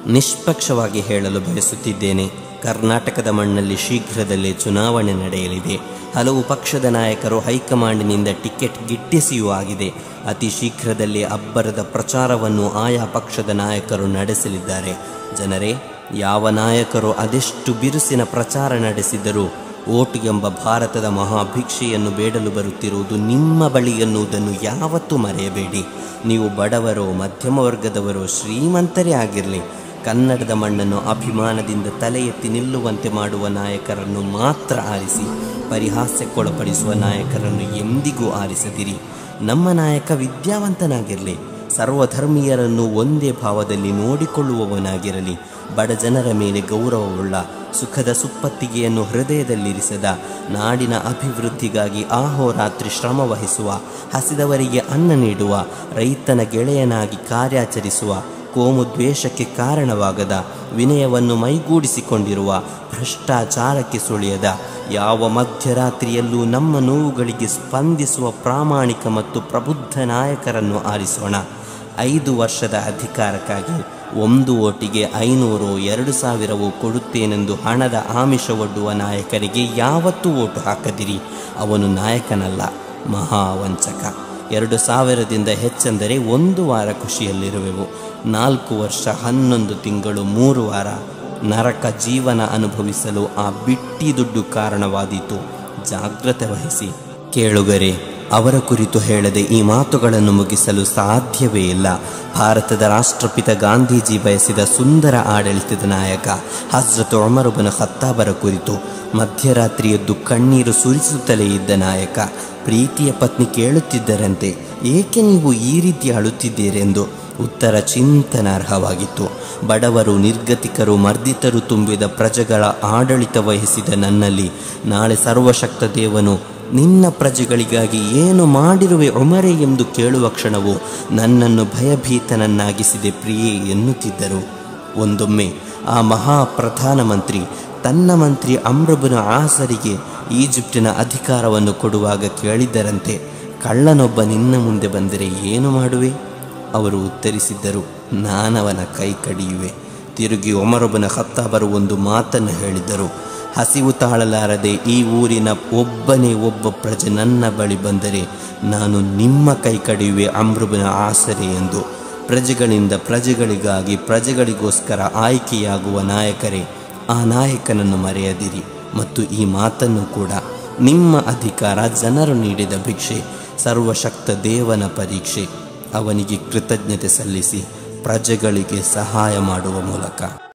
ನಿಷ್ಪಕ್ಷವಾಗಿ ಹೇಳಲು ಬಯಸುತ್ತಿದ್ದೇನೆ ಕರ್ನಾಟಕದ ಮಣ್ಣಲ್ಲಿ ಶೀಘ್ರದಲ್ಲೇ ಚುನಾವಣೆ ನಡೆಯಲಿದೆ ಹಲವು ಪಕ್ಷದ ನಾಯಕರು ಹೈಕಮಾಂಡ್ನಿಂದ ಟಿಕೆಟ್ ಗಿಟ್ಟಿಸಿಯೂ ಆಗಿದೆ ಅತಿ ಶೀಘ್ರದಲ್ಲೇ ಅಬ್ಬರದ ಪ್ರಚಾರವನ್ನು ಆಯಾ ಪಕ್ಷದ ನಾಯಕರು ನಡೆಸಲಿದ್ದಾರೆ ಜನರೇ ಯಾವ ನಾಯಕರು ಅದೆಷ್ಟು ಬಿರುಸಿನ ಪ್ರಚಾರ ನಡೆಸಿದರೂ ಓಟು ಎಂಬ ಭಾರತದ ಮಹಾಭಿಕ್ಷೆಯನ್ನು ಬೇಡಲು ಬರುತ್ತಿರುವುದು ನಿಮ್ಮ ಬಳಿ ಎನ್ನುವುದನ್ನು ಯಾವತ್ತೂ ಮರೆಯಬೇಡಿ ನೀವು ಬಡವರೋ ಮಧ್ಯಮ ವರ್ಗದವರೋ ಶ್ರೀಮಂತರೇ ಆಗಿರಲಿ ಕನ್ನಡದ ಮಣ್ಣನ್ನು ಅಭಿಮಾನದಿಂದ ತಲೆ ಎತ್ತಿ ನಿಲ್ಲುವಂತೆ ಮಾಡುವ ನಾಯಕರನ್ನು ಮಾತ್ರ ಆರಿಸಿ ಪರಿಹಾಸ್ಯಕ್ಕೊಳಪಡಿಸುವ ನಾಯಕರನ್ನು ಎಂದಿಗೂ ಆರಿಸದಿರಿ ನಮ್ಮ ನಾಯಕ ವಿದ್ಯಾವಂತನಾಗಿರಲಿ ಸರ್ವಧರ್ಮೀಯರನ್ನು ಒಂದೇ ಭಾವದಲ್ಲಿ ನೋಡಿಕೊಳ್ಳುವವನಾಗಿರಲಿ ಬಡ ಜನರ ಮೇಲೆ ಗೌರವವುಳ್ಳ ಸುಖದ ಸುಪ್ಪತ್ತಿಗೆಯನ್ನು ಹೃದಯದಲ್ಲಿರಿಸದ ನಾಡಿನ ಅಭಿವೃದ್ಧಿಗಾಗಿ ಆಹೋರಾತ್ರಿ ಶ್ರಮ ವಹಿಸುವ ಹಸಿದವರಿಗೆ ಅನ್ನ ನೀಡುವ ರೈತನ ಗೆಳೆಯನಾಗಿ ಕಾರ್ಯಾಚರಿಸುವ ಕೋಮು ದ್ವೇಷಕ್ಕೆ ಕಾರಣವಾಗದ ವಿನಯವನ್ನು ಮೈಗೂಡಿಸಿಕೊಂಡಿರುವ ಭ್ರಷ್ಟಾಚಾರಕ್ಕೆ ಸುಳಿಯದ ಯಾವ ಮಧ್ಯರಾತ್ರಿಯಲ್ಲೂ ನಮ್ಮ ನೋವುಗಳಿಗೆ ಸ್ಪಂದಿಸುವ ಪ್ರಾಮಾಣಿಕ ಮತ್ತು ಪ್ರಬುದ್ಧ ನಾಯಕರನ್ನು ಆರಿಸೋಣ ಐದು ವರ್ಷದ ಅಧಿಕಾರಕ್ಕಾಗಿ ಒಂದು ಓಟಿಗೆ ಐನೂರು ಎರಡು ಸಾವಿರವೂ ಕೊಡುತ್ತೇನೆಂದು ಹಣದ ಆಮಿಷವೊಡ್ಡುವ ನಾಯಕರಿಗೆ ಯಾವತ್ತೂ ಓಟು ಹಾಕದಿರಿ ಅವನು ನಾಯಕನಲ್ಲ ಮಹಾವಂಚಕ ಎರಡು ಸಾವಿರದಿಂದ ಹೆಚ್ಚೆಂದರೆ ಒಂದು ವಾರ ಖುಷಿಯಲ್ಲಿರುವೆವು ನಾಲ್ಕು ವರ್ಷ ಹನ್ನೊಂದು ತಿಂಗಳು ಮೂರು ವಾರ ನರಕ ಜೀವನ ಅನುಭವಿಸಲು ಆ ಬಿಟ್ಟಿ ದುಡ್ಡು ಕಾರಣವಾದೀತು ಜಾಗ್ರತೆ ವಹಿಸಿ ಕೇಳುಗರೆ ಅವರ ಕುರಿತು ಹೇಳದೆ ಈ ಮಾತುಗಳನ್ನು ಮುಗಿಸಲು ಸಾಧ್ಯವೇ ಇಲ್ಲ ಭಾರತದ ರಾಷ್ಟ್ರಪಿತ ಗಾಂಧೀಜಿ ಬಯಸಿದ ಸುಂದರ ಆಡಳಿತದ ನಾಯಕ ಹಜ್ರತ್ ಒಮರುಬನ ಖತ್ತಾಬರ ಕುರಿತು ಮಧ್ಯರಾತ್ರಿಯದ್ದು ಕಣ್ಣೀರು ಸುರಿಸುತ್ತಲೇ ಇದ್ದ ನಾಯಕ ಪ್ರೀತಿಯ ಪತ್ನಿ ಕೇಳುತ್ತಿದ್ದರಂತೆ ಏಕೆ ನೀವು ಈ ರೀತಿ ಅಳುತ್ತಿದ್ದೀರೆಂದು ಉತ್ತರ ಚಿಂತನಾರ್ಹವಾಗಿತ್ತು ಬಡವರು ನಿರ್ಗತಿಕರು ಮರ್ದಿತರು ತುಂಬಿದ ಪ್ರಜೆಗಳ ಆಡಳಿತ ವಹಿಸಿದ ನನ್ನಲ್ಲಿ ನಾಳೆ ಸರ್ವಶಕ್ತ ದೇವನು ನಿನ್ನ ಪ್ರಜೆಗಳಿಗಾಗಿ ಏನು ಮಾಡಿರುವೆ ಒಮರೆ ಎಂದು ಕೇಳುವ ಕ್ಷಣವು ನನ್ನನ್ನು ಭಯಭೀತನನ್ನಾಗಿಸಿದೆ ಪ್ರಿಯೆ ಎನ್ನುತ್ತಿದ್ದರು ಒಂದೊಮ್ಮೆ ಆ ಮಹಾ ಪ್ರಧಾನಮಂತ್ರಿ ತನ್ನ ಮಂತ್ರಿ ಅಮ್ರಬನ ಆಸರಿಗೆ ಈಜಿಪ್ಟಿನ ಅಧಿಕಾರವನ್ನು ಕೊಡುವಾಗ ಕೇಳಿದ್ದರಂತೆ ಕಳ್ಳನೊಬ್ಬ ನಿನ್ನ ಮುಂದೆ ಬಂದರೆ ಏನು ಮಾಡುವೆ ಅವರು ಉತ್ತರಿಸಿದ್ದರು ನಾನವನ ಕೈ ಕಡಿಯುವೆ ತಿರುಗಿ ಒಮರೊಬ್ಬನ ಹತ್ತಾಬರು ಒಂದು ಮಾತನ್ನು ಹೇಳಿದ್ದರು ಹಸಿವು ತಾಳಲಾರದೆ ಈ ಊರಿನ ಒಬ್ಬನೇ ಒಬ್ಬ ಪ್ರಜೆ ನನ್ನ ಬಳಿ ಬಂದರೆ ನಾನು ನಿಮ್ಮ ಕೈ ಕಡಿಯುವೆ ಅಮೃಬನ ಆಸರೆ ಎಂದು ಪ್ರಜೆಗಳಿಂದ ಪ್ರಜೆಗಳಿಗಾಗಿ ಪ್ರಜೆಗಳಿಗೋಸ್ಕರ ಆಯ್ಕೆಯಾಗುವ ನಾಯಕರೇ ಆ ನಾಯಕನನ್ನು ಮರೆಯದಿರಿ ಮತ್ತು ಈ ಮಾತನ್ನು ಕೂಡ ನಿಮ್ಮ ಅಧಿಕಾರ ಜನರು ನೀಡಿದ ಭಿಕ್ಷೆ ಸರ್ವಶಕ್ತ ದೇವನ ಪರೀಕ್ಷೆ ಅವನಿಗೆ ಕೃತಜ್ಞತೆ ಸಲ್ಲಿಸಿ ಪ್ರಜೆಗಳಿಗೆ ಸಹಾಯ ಮಾಡುವ ಮೂಲಕ